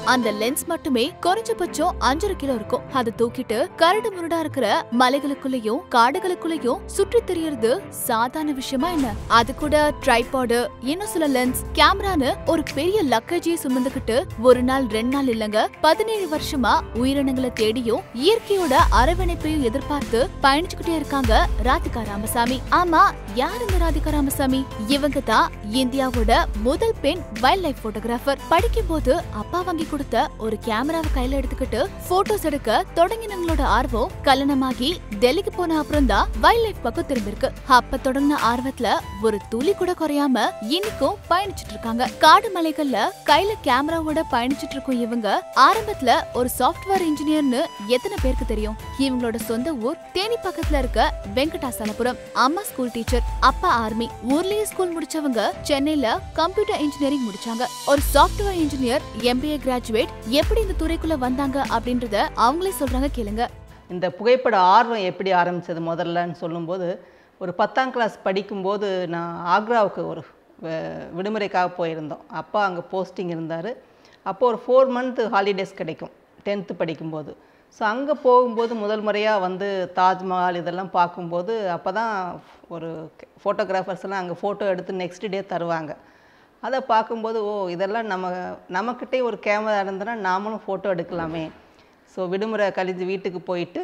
அந்த லென்ஸ் மட்டுமே குறைஞ்சபட்சம் அஞ்சரை கிலோ இருக்கும் அதை தூக்கிட்டு கரடு முரடா இருக்கிற மலைகளுக்குள்ளயும் காடுகளுக்குள்ளயும் சுற்றி திரியறது சாதாரண விஷயமா என்ன அது கூட ட்ரைபாடு இன்னும் சில லென்ஸ் கேமரான்னு ஒரு பெரிய லக்கேஜியை சுமந்துக்கிட்டு ஒரு நாள் ரெண்டு நாள் இல்லங்க பதினேழு வருஷமா உயிரினங்களை தேடியும் இயற்கையோட அரவணைப்பையும் எதிர்பார்த்து பயணிச்சுக்கிட்டே இருக்காங்க ராதிகா ராமசாமி ஆமா யார் இந்த ராதிகா ராமசாமி இவங்க தான் இந்தியாவோட முதல் பெண் வைல்ட் லைஃப் போட்டோகிராஃபர் படிக்கும் போது அப்பா வாங்கி கொடுத்த ஒரு கேமராவை கையில எடுத்துக்கிட்டு போட்டோஸ் எடுக்க தொடங்கினவங்களோட ஆர்வம் கல்யாணமாகி டெல்லிக்கு போன அப்புறம் தான் வைல்ட் லைஃப் பக்கம் திரும்பிருக்கு அப்ப தொடங்கின ஆர்வத்துல ஒரு துளி கூட குறையாம இன்னைக்கும் பயணிச்சிட்டு இருக்காங்க காடு மலைகள்ல கையில கேமராவோட பயணிச்சிட்டு இருக்கும் இவங்க ஆரம்பத்துல ஒரு சாஃப்ட்வேர் இன்ஜினியர்னு எத்தனை பேருக்கு தெரியும் இவங்களோட சொந்த ஊர் தேனி பக்கத்துல இருக்க வெங்கடாசலபுரம் அம்மா ஸ்கூல் டீச்சர் அப்பா ஆர்மி ஊர்லயே ஸ்கூல் முடிச்சவங்க சென்னையில கம்ப்யூட்டர் இன்ஜினியரிங் முடிச்சாங்க ஒரு சாஃப்ட்வேர் இன்ஜினியர் எம்பிஏ கிராஜுவேட் எப்படி இந்த துறைக்குள்ள வந்தாங்க அப்படின்றத அவங்களே சொல்றாங்க கேளுங்க இந்த புகைப்பட ஆர்வம் எப்படி ஆரம்பிச்சது முதல்லன்னு சொல்லும்போது ஒரு பத்தாம் கிளாஸ் படிக்கும்போது நான் ஆக்ராவுக்கு ஒரு வே- விடுமுறைக்காக போயிருந்தோம் அப்பா அங்கே போஸ்டிங் இருந்தார் அப்போ ஒரு ஃபோர் மந்த் ஹாலிடேஸ் கிடைக்கும் டென்த்து படிக்கும்போது ஸோ அங்கே போகும்போது முதல் முறையாக வந்து தாஜ்மஹால் இதெல்லாம் பார்க்கும்போது அப்போ தான் ஒரு ஃபோட்டோகிராஃபர்ஸ்லாம் அங்கே ஃபோட்டோ எடுத்து நெக்ஸ்ட் டே தருவாங்க அதை பார்க்கும்போது ஓ இதெல்லாம் நம்ம நம்மக்கிட்டே ஒரு கேமரா இருந்ததுன்னா நாமளும் ஃபோட்டோ எடுக்கலாமே ஸோ விடுமுறை கழிஞ்சு வீட்டுக்கு போயிட்டு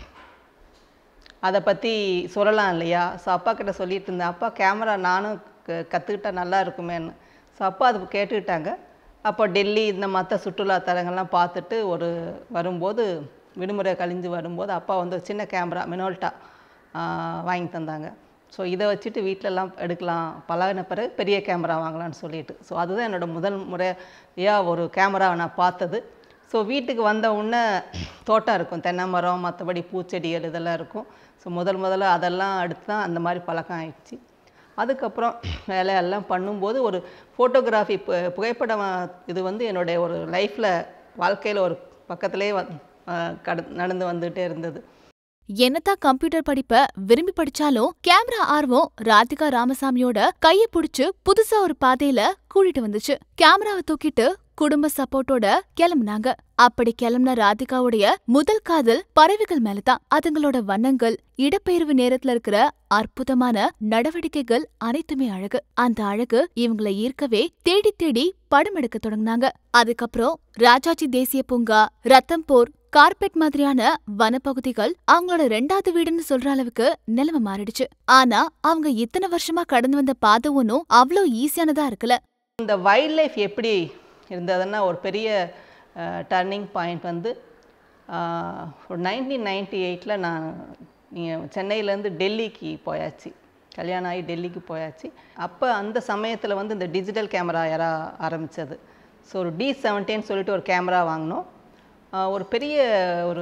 அதை பற்றி சொல்லலாம் இல்லையா ஸோ அப்பா கிட்ட சொல்லிட்டு இருந்தேன் அப்பா கேமரா நானும் க- கத்துக்கிட்டா நல்லா இருக்குமேன்னு ஸோ அப்பா அது கேட்டுக்கிட்டாங்க அப்போ டெல்லி இந்த மற்ற சுற்றுலா தலங்கள்லாம் பார்த்துட்டு ஒரு வரும்போது விடுமுறை கழிஞ்சு வரும்போது அப்பா வந்து ஒரு சின்ன கேமரா மினோல்ட்டா வாங்கி தந்தாங்க ஸோ இதை வச்சுட்டு வீட்டிலலாம் எடுக்கலாம் பழகின பிறகு பெரிய கேமரா வாங்கலாம்னு சொல்லிட்டு ஸோ அதுதான் என்னோட முதல் முறையாக ஒரு கேமராவை நான் பார்த்தது ஸோ வீட்டுக்கு வந்த உடனே தோட்டம் இருக்கும் தென்னை மரம் மற்றபடி பூச்செடிகள் இதெல்லாம் இருக்கும் ஸோ முதல் முதல்ல அதெல்லாம் அடுத்து தான் அந்த மாதிரி பழக்கம் ஆயிடுச்சு அதுக்கப்புறம் வேலையெல்லாம் பண்ணும்போது ஒரு ஃபோட்டோகிராஃபி புகைப்படம் இது வந்து என்னுடைய ஒரு லைஃப்பில் வாழ்க்கையில் ஒரு பக்கத்திலே வந் அஹ் கட நடந்து வந்துகிட்டே இருந்தது என்னதான் கம்ப்யூட்டர் படிப்ப விரும்பி படிச்சாலும் கேமரா ஆர்வம் ராதிகா ராமசாமியோட கைய புடிச்சு புதுசா ஒரு பாதையில கூட்டிட்டு வந்துச்சு கேமராவை தூக்கிட்டு குடும்ப சப்போர்ட்டோட கிளம்புனாங்க அப்படி கிளம்புன ராதிகாவுடைய முதல் காதல் பறவைகள் மேலதான் அதுங்களோட வண்ணங்கள் இடப்பெயர்வு நேரத்துல இருக்கிற அற்புதமான நடவடிக்கைகள் அனைத்துமே அழகு அந்த அழகு இவங்களை ஈர்க்கவே தேடி தேடி படம் எடுக்க தொடங்குனாங்க அதுக்கப்புறம் ராஜாஜி தேசிய பூங்கா ரத்தம்போர் கார்பெட் மாதிரியான வனப்பகுதிகள் அவங்களோட ரெண்டாவது வீடுன்னு சொல்ற அளவுக்கு நிலைமை மாறிடுச்சு ஆனா அவங்க இத்தனை வருஷமா கடந்து வந்த பாதை ஒன்னும் அவ்வளோ ஈஸியானதா இருக்கல இந்த வைல்ட் லைஃப் எப்படி இருந்ததுன்னா ஒரு பெரிய டர்னிங் பாயிண்ட் வந்து அஹ், ஒரு நைன்டீன் நைன்டி எயிட்டில் நான் நீங்கள் சென்னையிலேருந்து டெல்லிக்கு போயாச்சு கல்யாணம் ஆகி டெல்லிக்கு போயாச்சு அப்போ அந்த சமயத்தில் வந்து இந்த டிஜிட்டல் கேமரா யார ஆரம்பித்தது ஸோ ஒரு டி செவன்டேன்னு சொல்லிட்டு ஒரு கேமரா வாங்கினோம் ஆஹ் ஒரு பெரிய ஒரு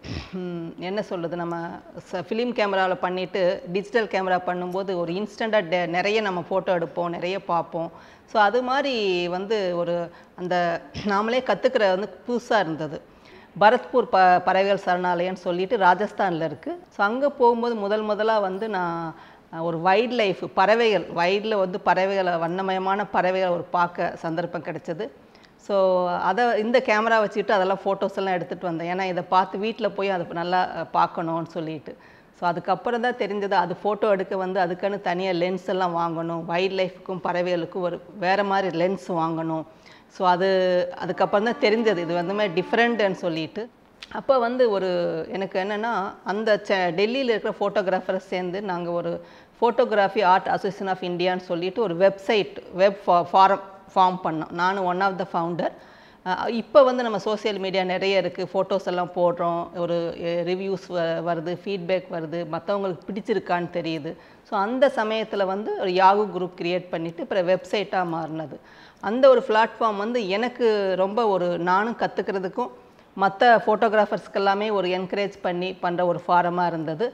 ம், என்ன சொல்கிறது நம்ம ஃபிலிம் கேமராவில் பண்ணிவிட்டு டிஜிட்டல் கேமரா பண்ணும்போது ஒரு இன்ஸ்டண்ட்டாக நிறைய நம்ம ஃபோட்டோ எடுப்போம் நிறைய பார்ப்போம் ஸோ அது மாதிரி வந்து ஒரு அந்த நாமளே கற்றுக்கிற வந்து புதுசாக இருந்தது பரத்பூர் ப பறவைகள் சரணாலயம்னு சொல்லிட்டு ராஜஸ்தானில் இருக்குது ஸோ அங்கே போகும்போது முதல் முதலாக வந்து நான் அஹ், ஒரு வைல்ட் லைஃப் பறவைகள் வைல்டில் வந்து பறவைகளை வண்ணமயமான பறவைகளை ஒரு பார்க்க சந்தர்ப்பம் கிடைச்சது ஸோ அதை இந்த கேமரா வச்சுட்டு அதெல்லாம் ஃபோட்டோஸ் எல்லாம் எடுத்துகிட்டு வந்தேன் ஏன்னா இதை பார்த்து வீட்டில் போய் அதை நல்லா அஹ், பார்க்கணும்னு சொல்லிட்டு ஸோ அதுக்கப்புறம் தான் தெரிஞ்சது அது ஃபோட்டோ எடுக்க வந்து அதுக்குன்னு தனியாக லென்ஸ் எல்லாம் வாங்கணும் வைல்ட் லைஃப்க்கும் பறவைகளுக்கும் ஒரு வேறு மாதிரி லென்ஸ் வாங்கணும் ஸோ அது அதுக்கப்புறம் தான் தெரிஞ்சது இது வந்து மாதிரி டிஃப்ரெண்ட்டுன்னு சொல்லிட்டு அப்போ வந்து ஒரு எனக்கு என்னென்னா அந்த செ டெல்லியில் இருக்கிற ஃபோட்டோகிராஃபரை சேர்ந்து நாங்கள் ஒரு ஃபோட்டோகிராஃபி ஆர்ட் அசோசியேஷன் ஆஃப் இந்தியான்னு சொல்லிட்டு ஒரு வெப்சைட் வெப் ஃபாரம் ஃபார்ம் பண்ணோம் நானும் ஒன் ஆஃப் த ஃபவுண்டர் இப்போ வந்து நம்ம சோஷியல் மீடியா நிறைய இருக்குது ஃபோட்டோஸ் எல்லாம் போடுறோம் ஒரு ரிவ்யூஸ் வருது ஃபீட்பேக் வருது மற்றவங்களுக்கு பிடிச்சிருக்கான்னு தெரியுது ஸோ அந்த சமயத்தில் வந்து ஒரு யாகு குரூப் கிரியேட் பண்ணிவிட்டு அப்புறம் வெப்சைட்டாக மாறினது அந்த ஒரு பிளாட்ஃபார்ம் வந்து எனக்கு ரொம்ப ஒரு நானும் கற்றுக்கிறதுக்கும் மற்ற ஃபோட்டோகிராஃபர்ஸ்க்கு எல்லாமே ஒரு என்கரேஜ் பண்ணி பண்ணுற ஒரு ஃபாரமாக இருந்தது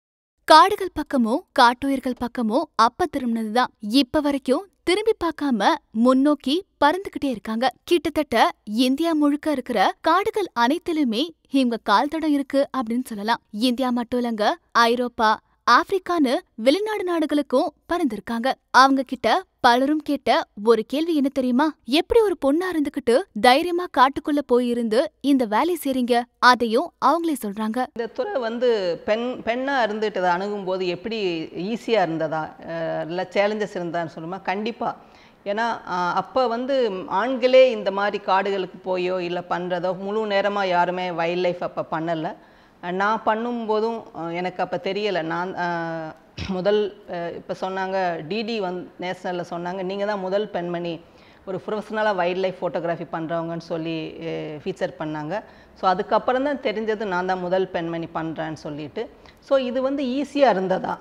காடுகள் பக்கமும் காட்டுயிர்கள் பக்கமும் அப்ப திரும்பினதுதான் இப்ப வரைக்கும் திரும்பி பார்க்காம முன்னோக்கி பறந்துகிட்டே இருக்காங்க கிட்டத்தட்ட இந்தியா முழுக்க இருக்கிற காடுகள் அனைத்திலுமே இவங்க கால் தடம் இருக்கு அப்படின்னு சொல்லலாம் இந்தியா மட்டும் இல்லங்க ஐரோப்பா ஆப்பிரிக்கான்னு வெளிநாடு நாடுகளுக்கும் பறந்திருக்காங்க அவங்க கிட்ட பலரும் கேட்ட ஒரு கேள்வி என்ன தெரியுமா எப்படி ஒரு பொண்ணா இருந்துகிட்டு தைரியமா காட்டுக்குள்ள போயிருந்து இந்த வேலை செய்றீங்க அதையும் அவங்களே சொல்றாங்க இந்த துறை வந்து பெண் பெண்ணாக இருந்துட்டு அதை அணுகும்போது எப்படி ஈஸியாக இருந்ததா அஹ் இல்லை சேலஞ்சஸ் இருந்தான்னு சொல்லுமா கண்டிப்பாக ஏன்னா அப்போ வந்து ஆண்களே இந்த மாதிரி காடுகளுக்கு போயோ இல்லை பண்ணுறதோ முழு நேரமாக யாருமே வைல்ட் லைஃப் அப்போ பண்ணலை நான் பண்ணும்போதும் அஹ் எனக்கு அப்போ தெரியலை நான் அஹ், முதல் இப்போ சொன்னாங்க டிடி வந் நேஷ்னலில் சொன்னாங்க நீங்கள் தான் முதல் பெண்மணி ஒரு ப்ரொஃபஷனலாக வைல்ட் லைஃப் ஃபோட்டோகிராஃபி பண்ணுறவங்கன்னு சொல்லி ஃபீச்சர் பண்ணாங்க ஸோ அதுக்கப்புறம் தான் தெரிஞ்சது நான் தான் முதல் பெண்மணி பண்ணுறேன்னு சொல்லிட்டு ஸோ இது வந்து ஈஸியாக இருந்ததா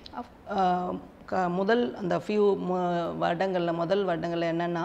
அஹ் க- முதல் அந்த ஃபியூ வருடங்களில் முதல் வருடங்களில் என்னென்னா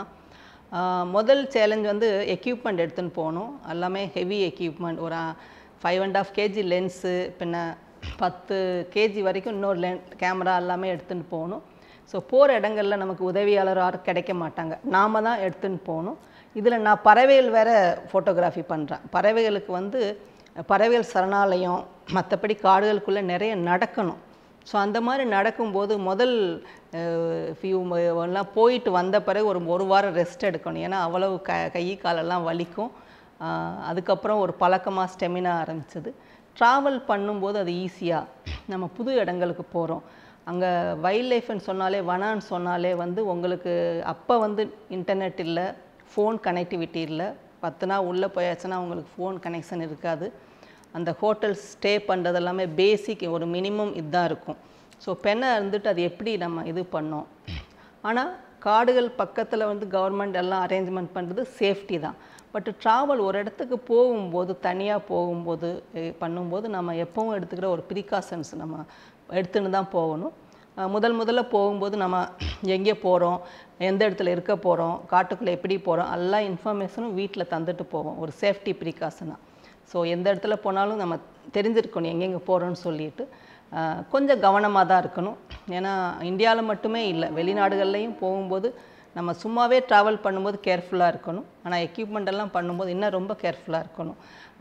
முதல் சேலஞ்ச் வந்து எக்யூப்மெண்ட் எடுத்துன்னு போகணும் எல்லாமே ஹெவி எக்யூப்மெண்ட் ஒரு five and half kg lens பின்ன பத்து கேஜி வரைக்கும் இன்னொரு லென் கேமரா எல்லாமே எடுத்துன்னு போகணும் ஸோ போகிற இடங்கள்ல நமக்கு உதவியாளர் யாரும் கிடைக்க மாட்டாங்க நாம தான் எடுத்துன்னு போகணும் இதில் நான் பறவைகள் வேற ஃபோட்டோகிராஃபி பண்ணுறேன் பறவைகளுக்கு வந்து பறவைகள் சரணாலயம் மற்றபடி காடுகளுக்குள்ளே நிறைய நடக்கணும் ஸோ அந்த மாதிரி நடக்கும்போது முதல் ஃபியூ எல்லாம் போயிட்டு வந்த பிறகு ஒரு ஒரு வாரம் ரெஸ்ட் எடுக்கணும் ஏன்னா அவ்வளவு க கை காலெல்லாம் வலிக்கும் ஆஹ் அதுக்கப்புறம் ஒரு பழக்கமாக ஸ்டெமினா ஆரம்பிச்சது ட்ராவல் பண்ணும்போது அது ஈஸியாக நம்ம புது இடங்களுக்கு போகிறோம் அங்கே வைல்ட் லைஃப்னு சொன்னாலே வனான்னு சொன்னாலே வந்து உங்களுக்கு அப்போ வந்து இன்டர்நெட் இல்லை ஃபோன் கனெக்டிவிட்டி இல்லை பத்து நாள் உள்ளே போயாச்சுன்னா உங்களுக்கு ஃபோன் கனெக்ஷன் இருக்காது அந்த ஹோட்டல் ஸ்டே பண்ணுறது எல்லாமே பேசிக் ஒரு மினிமம் இதுதான் இருக்கும் ஸோ பெண்ணை இருந்துட்டு அது எப்படி நம்ம இது பண்ணோம் ஆனால் காடுகள் பக்கத்தில் வந்து கவர்மெண்ட் எல்லாம் அரேஞ்ச்மெண்ட் பண்ணுறது சேஃப்டி தான் பட் ட்ராவல் ஒரு இடத்துக்கு போகும்போது தனியாக போகும்போது eh, பண்ணும்போது நம்ம எப்பவும் எடுத்துக்கிற ஒரு ப்ரிகாஷன்ஸ் நம்ம எடுத்துன்னு தான் போகணும் அஹ் முதல் முதல்ல போகும்போது நம்ம எங்கே போகிறோம் எந்த இடத்துல இருக்க போகிறோம் காட்டுக்குள்ளே எப்படி போகிறோம் எல்லா இன்ஃபர்மேஷனும் வீட்டில் தந்துட்டு போவோம் ஒரு சேஃப்டி ப்ரிகாஷனாக ஸோ எந்த இடத்துல போனாலும் நம்ம தெரிஞ்சிருக்கணும் எங்கெங்கே போகிறோன்னு சொல்லிட்டு ஆஹ், கொஞ்சம் கவனமாக தான் இருக்கணும் ஏன்னா இந்தியாவில் மட்டுமே இல்லை வெளிநாடுகள்லையும் போகும்போது நம்ம சும்மாவே ட்ராவல் பண்ணும்போது கேர்ஃபுல்லாக இருக்கணும் ஆனால் எக்யூப்மெண்ட் எல்லாம் பண்ணும்போது இன்னும் ரொம்ப கேர்ஃபுல்லாக இருக்கணும்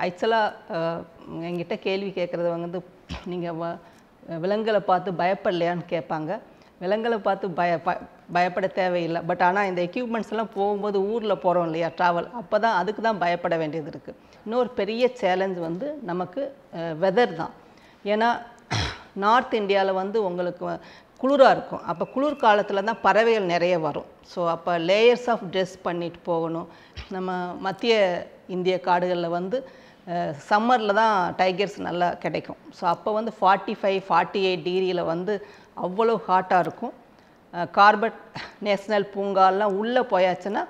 ஆக்சுவலாக என்கிட்ட கேள்வி கேட்குறது வந்து நீங்கள் வ விலங்குகளை பார்த்து பயப்படலையான்னு கேட்பாங்க விலங்குகளை பார்த்து பய ப- பயப்பட தேவையில்லை பட் ஆனால் இந்த எக்யூப்மெண்ட்ஸ் எல்லாம் போகும்போது ஊரில் போகிறோம் இல்லையா ட்ராவல் அப்போ தான் அதுக்கு தான் பயப்பட வேண்டியது இருக்குது இன்னொரு பெரிய சேலஞ்ச் வந்து நமக்கு வெதர் தான் ஏன்னா நார்த் இந்தியாவில் வந்து உங்களுக்கு குளிராக இருக்கும் அப்போ குளிர் காலத்தில் தான் பறவைகள் நிறைய வரும் ஸோ அப்போ லேயர்ஸ் ஆஃப் ட்ரெஸ் பண்ணிட்டு போகணும் நம்ம மத்திய இந்திய காடுகளில் வந்து சம்மரில் தான் டைகர்ஸ் நல்லா கிடைக்கும் ஸோ அப்போ வந்து ஃபார்ட்டி ஃபைவ் ஃபார்ட்டி எயிட் டிகிரியில் வந்து அவ்வளோ ஹாட்டாக இருக்கும் கார்பட் நேஷ்னல் பூங்காலாம் உள்ளே போயாச்சுன்னா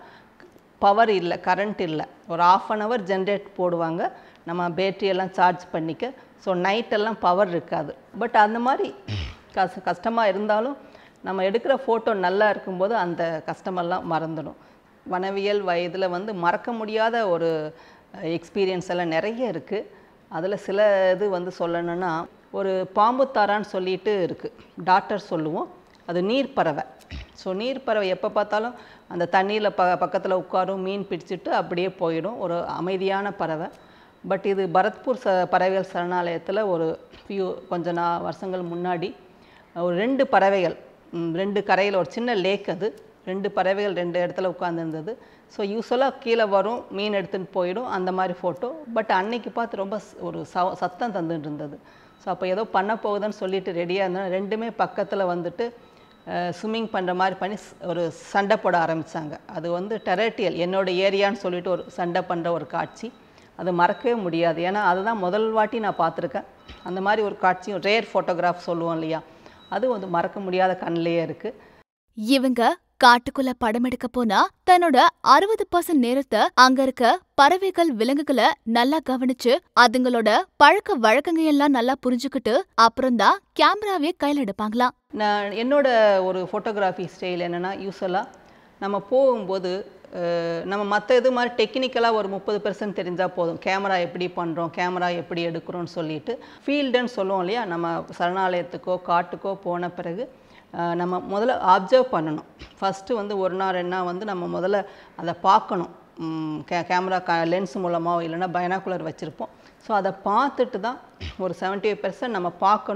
பவர் இல்லை கரண்ட் இல்லை ஒரு ஆஃப் அன் ஹவர் ஜென்ரேட் போடுவாங்க நம்ம பேட்டரி எல்லாம் சார்ஜ் பண்ணிக்க ஸோ நைட்டெல்லாம் பவர் இருக்காது பட் அந்த மாதிரி கஷ் கஷ்டமாக இருந்தாலும் நம்ம எடுக்கிற ஃபோட்டோ நல்லா இருக்கும்போது அந்த கஷ்டமெல்லாம் மறந்துடும் வனவியல் வயதில் வந்து மறக்க முடியாத ஒரு எக்ஸ்பீரியன்ஸ் எல்லாம் நிறைய இருக்குது அதில் சில இது வந்து சொல்லணும்னா ஒரு பாம்புத்தாரான்னு சொல்லிட்டு இருக்குது டாக்டர் சொல்லுவோம் அது நீர் பறவை ஸோ நீர் பறவை எப்போ பார்த்தாலும் அந்த தண்ணியில் ப பக்கத்தில் உட்காரும் மீன் பிடிச்சிட்டு அப்படியே போயிடும் ஒரு அமைதியான பறவை பட் இது பரத்பூர் ச பறவைகள் சரணாலயத்தில் ஒரு ஃபியூ கொஞ்ச நா வருஷங்கள் முன்னாடி ஒரு ரெண்டு பறவைகள் ம், ரெண்டு கரையில் ஒரு சின்ன லேக் அது ரெண்டு பறவைகள் ரெண்டு இடத்துல உட்காந்துருந்தது ஸோ யூஸ்வலாக கீழே வரும் மீன் எடுத்துன்னு போயிடும் அந்த மாதிரி ஃபோட்டோ பட் அன்னைக்கு பார்த்து ரொம்ப ஸ்- ஒரு ச சத்தம் தந்துட்டு இருந்தது ஸோ அப்போ ஏதோ பண்ண போகுதுன்னு சொல்லிட்டு ரெடியாக இருந்தோம் ரெண்டுமே பக்கத்தில் வந்துட்டு ஸ்விம்மிங் பண்ணுற மாதிரி பண்ணி ஸ்- ஒரு சண்டை போட ஆரம்பித்தாங்க அது வந்து டெரட்டியல் என்னோட ஏரியான்னு சொல்லிட்டு ஒரு சண்டை பண்ணுற ஒரு காட்சி அது மறக்கவே முடியாது ஏன்னா அதுதான் முதல் வாட்டி நான் பார்த்துருக்கேன் அந்த மாதிரி ஒரு காட்சியும் ரேர் ஃபோட்டோகிராஃப் சொல்லுவோம் இல்லையா அது வந்து மறக்க முடியாத கண்ணிலேயே இருக்குது இவங்க காட்டுக்குள்ள படம் எடுக்க போனா தன்னோட அறுபது பர்சன்ட் நேரத்தை அங்க இருக்க பறவைகள் விலங்குகளை நல்லா கவனிச்சு அதுங்களோட பழக்க வழக்கங்க எல்லாம் நல்லா புரிஞ்சுக்கிட்டு அப்புறம்தான் கேமராவே கையில எடுப்பாங்களாம் நான் என்னோட ஒரு ஃபோட்டோகிராஃபி ஸ்டைல் என்னென்னா யூஸ்வலாக நம்ம போகும்போது அஹ், நம்ம மற்ற இது மாதிரி டெக்னிக்கலாக ஒரு முப்பது பெர்சன்ட் தெரிஞ்சால் போதும் கேமரா எப்படி பண்ணுறோம் கேமரா எப்படி எடுக்கிறோம்னு சொல்லிட்டு ஃபீல்டுன்னு சொல்லுவோம் இல்லையா நம்ம சரணாலயத்துக்கோ காட்டுக்கோ போன பிறகு அஹ், நம்ம முதல்ல அப்சர்வ் பண்ணணும் ஃபஸ்ட்டு வந்து ஒரு நாள் ரெண்டு நாள் வந்து நம்ம முதல்ல அதை பார்க்கணும் ம், கே கேமரா க லென்ஸ் மூலமாக இல்லைன்னா பைனாக்குலர் வச்சுருப்போம் ஸோ அதை பார்த்துட்டு தான் ஒரு 70% பெர்சன்ட் நம்ம பார்க்கணும்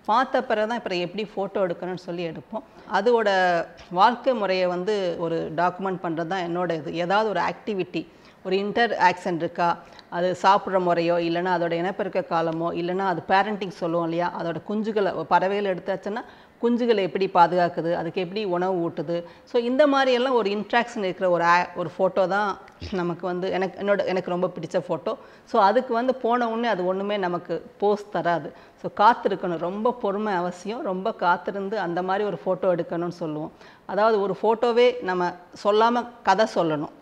பார்த்த பிறகு தான் இப்போ எப்படி ஃபோட்டோ எடுக்கணும்னு சொல்லி எடுப்போம் அதோட வாழ்க்கை முறையை வந்து ஒரு டாக்குமெண்ட் பண்ணுறது தான் என்னோட இது ஏதாவது ஒரு ஆக்டிவிட்டி ஒரு இன்டர் ஆக்சன் இருக்கா அது சாப்பிட்ற முறையோ இல்லைன்னா அதோட இனப்பெருக்க காலமோ இல்லைன்னா அது பேரண்டிங் சொல்லுவோம் இல்லையா அதோட குஞ்சுகளை பறவைகள் எடுத்தாச்சுன்னா குஞ்சுகளை எப்படி பாதுகாக்குது அதுக்கு எப்படி உணவு ஊட்டுது ஸோ இந்த மாதிரி எல்லாம் ஒரு இன்ட்ராக்ஷன் இருக்கிற ஒரு ஆ ஒரு ஃபோட்டோ தான் நமக்கு வந்து எனக்கு என்னோட எனக்கு ரொம்ப பிடிச்ச ஃபோட்டோ ஸோ அதுக்கு வந்து போன உடனே அது ஒன்றுமே நமக்கு போஸ் தராது ஸோ காத்திருக்கணும் ரொம்ப பொறுமை அவசியம் ரொம்ப காத்திருந்து அந்த மாதிரி ஒரு ஃபோட்டோ எடுக்கணும்னு சொல்லுவோம் அதாவது ஒரு ஃபோட்டோவே நம்ம சொல்லாமல் கதை சொல்லணும்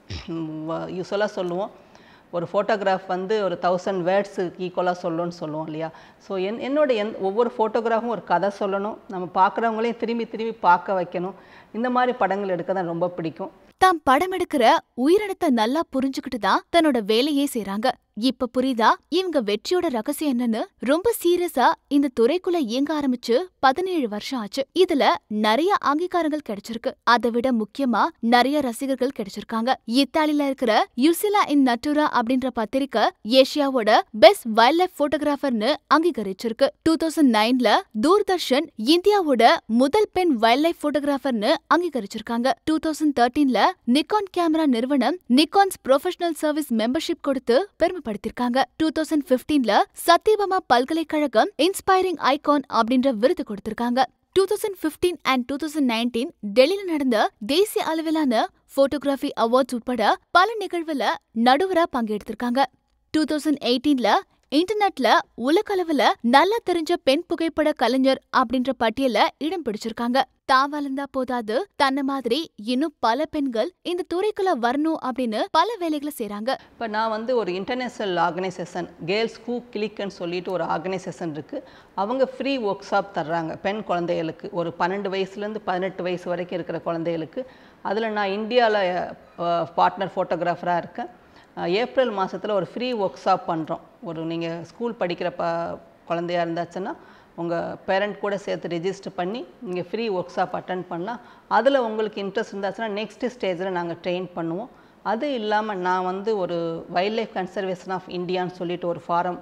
யூஸ்வலாக சொல்லுவோம் ஒரு ஃபோட்டோகிராஃப் வந்து ஒரு தௌசண்ட் வேர்ட்ஸுக்கு ஈக்குவலாக சொல்லணும்னு சொல்லுவோம் இல்லையா ஸோ என் என்னோட எந் ஒவ்வொரு ஃபோட்டோகிராஃபும் ஒரு கதை சொல்லணும் நம்ம பார்க்குறவங்களையும் திரும்பி திரும்பி பார்க்க வைக்கணும் இந்த மாதிரி படங்கள் எடுக்க தான் ரொம்ப பிடிக்கும் தாம் படம் எடுக்கிற உயிரினத்தை நல்லா புரிஞ்சுக்கிட்டு தான் தன்னோட வேலையே செய்றாங்க இப்ப புரியுதா இவங்க வெற்றியோட ரகசியம் என்னன்னு ரொம்ப சீரியஸா இந்த துறைக்குள்ள இயங்க ஆரம்பிச்சு பதினேழு வருஷம் ஆச்சு இதுல நிறைய அங்கீகாரங்கள் கிடைச்சிருக்கு அதை விட முக்கியமா நிறைய ரசிகர்கள் கிடைச்சிருக்காங்க இத்தாலில இருக்கிற யுசிலா இன் நட்டுரா அப்படின்ற பத்திரிக்கை ஏசியாவோட பெஸ்ட் வைல்ட் லைஃப் போட்டோகிராஃபர்னு அங்கீகரிச்சிருக்கு டூ தௌசண்ட் நைன்ல தூர்தர்ஷன் இந்தியாவோட முதல் பெண் வைல்ட் லைஃப் போட்டோகிராஃபர்னு அங்கீகரிச்சிருக்காங்க டூ தௌசண்ட் தேர்ட்டீன்ல நிக்கான் கேமரா நிறுவனம் நிக்கான்ஸ் ப்ரொஃபஷனல் சர்வீஸ் மெம்பர்ஷிப் கொடுத்து பெருமைப்படுத்திருக்காங்க டூ தௌசண்ட் பிப்டீன்ல சத்யபாமா பல்கலைக்கழகம் இன்ஸ்பைரிங் ஐகான் அப்படின்ற விருது கொடுத்திருக்காங்க two thousand fifteen and two thousand nineteen டெல்லியில நடந்த தேசிய அளவிலான போட்டோகிராஃபி அவார்ட்ஸ் உட்பட பல நிகழ்வுல நடுவரா பங்கெடுத்திருக்காங்க டூ தௌசண்ட் எயிட்டீன்ல இன்டர்நெட்ல உலகளவுல நல்லா தெரிஞ்ச பெண் புகைப்பட கலைஞர் அப்படின்ற பட்டியல இடம் பிடிச்சிருக்காங்க தான் வளர்ந்தா போதாது தன்ன மாதிரி இன்னும் பல பெண்கள் இந்த துறைக்குள்ள வரணும் அப்படின்னு பல வேலைகளை செய்றாங்க இப்போ நான் வந்து ஒரு இன்டர்நேஷ்னல் ஆர்கனைசேஷன் கேர்ள்ஸ் ஹூ கிளிக்குன்னு சொல்லிட்டு ஒரு ஆர்கனைசேஷன் இருக்குது அவங்க ஃப்ரீ ஒர்க் ஷாப் தர்றாங்க பெண் குழந்தைகளுக்கு ஒரு பன்னெண்டு வயசுலேருந்து பதினெட்டு வயசு வரைக்கும் இருக்கிற குழந்தைகளுக்கு அதில் நான் இந்தியாவில் பார்ட்னர் ஃபோட்டோகிராஃபராக இருக்கேன் அஹ், ஏப்ரல் மாதத்தில் ஒரு ஃப்ரீ ஒர்க் ஷாப் பண்ணுறோம் ஒரு நீங்கள் ஸ்கூல் படிக்கிற ப குழந்தையா இருந்தாச்சுன்னா உங்கள் பேரண்ட் கூட சேர்த்து ரெஜிஸ்டர் பண்ணி நீங்கள் ஃப்ரீ ஒர்க் ஷாப் அட்டன் பண்ணலாம் அதில் உங்களுக்கு இன்ட்ரெஸ்ட் இருந்தாச்சுன்னா நெக்ஸ்ட் ஸ்டேஜில் நாங்கள் ட்ரெயின் பண்ணுவோம் அது இல்லாமல் நான் வந்து ஒரு வைல்ட் லைஃப் கன்சர்வேஷன் ஆஃப் இந்தியான்னு சொல்லிட்டு ஒரு ஃபாரம்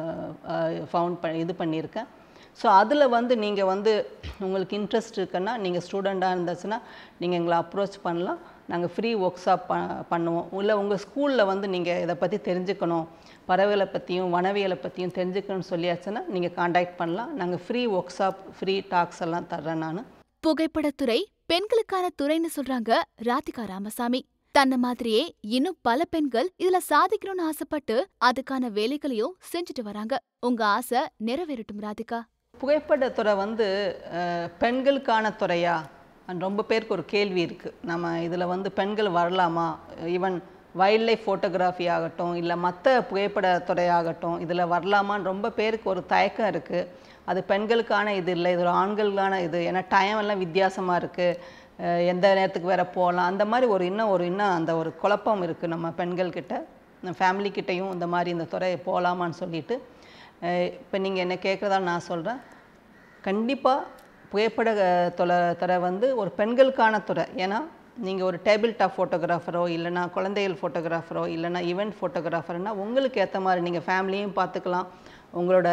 ஃபவுண்ட் ப இது பண்ணியிருக்கேன் ஸோ அதில் வந்து நீங்கள் வந்து உங்களுக்கு இன்ட்ரெஸ்ட் இருக்குன்னா நீங்கள் ஸ்டூடெண்ட்டாக இருந்துச்சுன்னா நீங்கள் எங்களை அப்ரோச் பண்ணலாம் நாங்கள் ஃப்ரீ ஒர்க் ஷாப் ப பண்ணுவோம் இல்லை உங்கள் ஸ்கூலில் வந்து நீங்கள் இதை பற்றி தெரிஞ்சுக்கணும் பறவைகளை பற்றியும் வனவியலை பற்றியும் தெரிஞ்சுக்கணும்னு சொல்லியாச்சுன்னா நீங்கள் காண்டாக்ட் பண்ணலாம் நாங்கள் free workshop free talks எல்லாம் தர்றேன் நான் புகைப்படத்துறை பெண்களுக்கான துறைன்னு சொல்றாங்க ராதிகா ராமசாமி தன்ன மாதிரியே இன்னும் பல பெண்கள் இதுல சாதிக்கணும்னு ஆசைப்பட்டு அதுக்கான வேலைகளையும் செஞ்சுட்டு வராங்க உங்க ஆசை நிறைவேறட்டும் ராதிகா புகைப்படத்துறை வந்து அஹ், பெண்களுக்கான துறையா and ரொம்ப பேருக்கு ஒரு கேள்வி இருக்குது நம்ம இதில் வந்து பெண்கள் வரலாமா ஈவன் வைல்ட் லைஃப் ஃபோட்டோகிராஃபி ஆகட்டும் இல்லை மற்ற புகைப்படத்துறை ஆகட்டும் இதில் வரலாமான்னு ரொம்ப பேருக்கு ஒரு தயக்கம் இருக்குது அது பெண்களுக்கான இது இல்லை இது ஒரு ஆண்களுக்கான இது ஏன்னா டைம் எல்லாம் வித்தியாசமாக இருக்குது எந்த நேரத்துக்கு வேற போகலாம் அந்த மாதிரி ஒரு இன்னும் ஒரு இன்னும் அந்த ஒரு குழப்பம் இருக்குது நம்ம பெண்கள்கிட்ட ஃபேமிலி கிட்டேயும் இந்த மாதிரி இந்த துறை போகலாமான்னு சொல்லிட்டு இப்போ நீங்கள் என்ன கேட்குறதா நான் சொல்கிறேன் கண்டிப்பாக புகைப்பட அஹ், தொலை துறை வந்து ஒரு பெண்களுக்கான துறை ஏன்னா நீங்கள் ஒரு டேபிள் டாப் ஃபோட்டோகிராஃபரோ இல்லைனா குழந்தைகள் ஃபோட்டோகிராஃபரோ இல்லைனா ஈவெண்ட் ஃபோட்டோகிராஃபர்னா உங்களுக்கு ஏற்ற மாதிரி நீங்கள் ஃபேமிலியும் பார்த்துக்கலாம் உங்களோட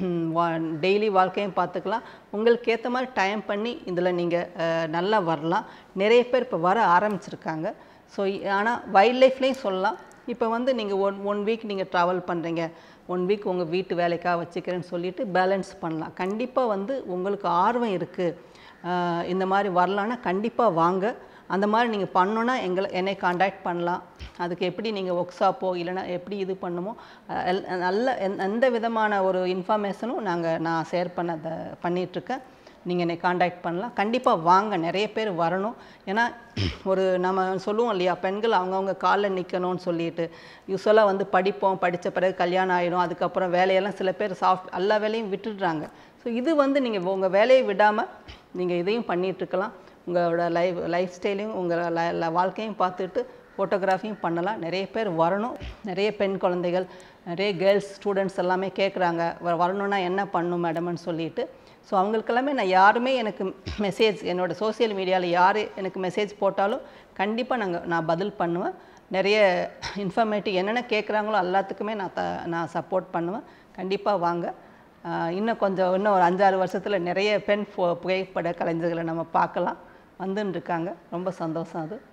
டெய்லி வாழ்க்கையும் பார்த்துக்கலாம் உங்களுக்கு ஏற்ற மாதிரி டைம் பண்ணி இதில் நீங்கள் நல்லா வரலாம் நிறைய பேர் இப்போ வர ஆரம்பிச்சிருக்காங்க ஸோ ஆனால் வைல்ட் லைஃப்லேயும் சொல்லலாம் இப்போ வந்து நீங்கள் ஒன் ஒன் வீக் நீங்கள் ட்ராவல் பண்ணுறீங்க ஒன் வீக் உங்கள் வீட்டு வேலைக்காக வச்சுக்கிறேன்னு சொல்லிட்டு பேலன்ஸ் பண்ணலாம் கண்டிப்பாக வந்து உங்களுக்கு ஆர்வம் இருக்குது இந்த மாதிரி வரலான்னா கண்டிப்பாக வாங்க அந்த மாதிரி நீங்கள் பண்ணோன்னா எங்களை என்னை காண்டாக்ட் பண்ணலாம் அதுக்கு எப்படி நீங்கள் ஒர்க் ஷாப்போ இல்லைன்னா எப்படி இது பண்ணுமோ அஹ் எல்- நல்ல எந்த- எந்த விதமான ஒரு இன்ஃபர்மேஷனும் நாங்கள் நான் ஷேர் பண்ண த- பண்ணிகிட்ருக்கேன் நீங்கள் என்னை காண்டாக்ட் பண்ணலாம் கண்டிப்பாக வாங்க நிறைய பேர் வரணும் ஏன்னா ஒரு நம்ம சொல்லுவோம் இல்லையா பெண்கள் அவங்கவுங்க காலில் நிற்கணும்னு சொல்லிட்டு யூஸ்வலாக வந்து படிப்போம் படித்த பிறகு கல்யாணம் ஆயிடும் அதுக்கப்புறம் வேலையெல்லாம் சில பேர் சாஃப்ட் எல்லா வேலையும் விட்டுடுறாங்க ஸோ இது வந்து நீங்கள் உங்கள் வேலையை விடாமல் நீங்கள் இதையும் பண்ணிகிட்ருக்கலாம் உங்களோட லைஃப் லைஃப் ஸ்டைலையும் உங்கள் வாழ்க்கையும் பார்த்துட்டு ஃபோட்டோகிராஃபியும் பண்ணலாம் நிறைய பேர் வரணும் நிறைய பெண் குழந்தைகள் நிறைய கேர்ள்ஸ் ஸ்டூடெண்ட்ஸ் எல்லாமே கேட்குறாங்க வரணும்னா என்ன பண்ணும் மேடம்னு சொல்லிட்டு ஸோ அவங்களுக்கெல்லாமே நான் யாருமே எனக்கு மெசேஜ் என்னோட சோஷியல் மீடியாவில் யார் எனக்கு மெசேஜ் போட்டாலும் கண்டிப்பாக நாங்கள் நான் பதில் பண்ணுவேன் நிறைய இன்ஃபர்மேட்டிவ் என்னென்ன கேட்குறாங்களோ எல்லாத்துக்குமே நான் த நான் சப்போர்ட் பண்ணுவேன் கண்டிப்பாக வாங்க ஆஹ் இன்னும் கொஞ்சம் இன்னும் ஒரு அஞ்சாறு வருஷத்தில் நிறைய பெண் ஃபோ புகைப்பட கலைஞர்களை நம்ம பார்க்கலாம் வந்துன்னு இருக்காங்க ரொம்ப சந்தோஷம் அது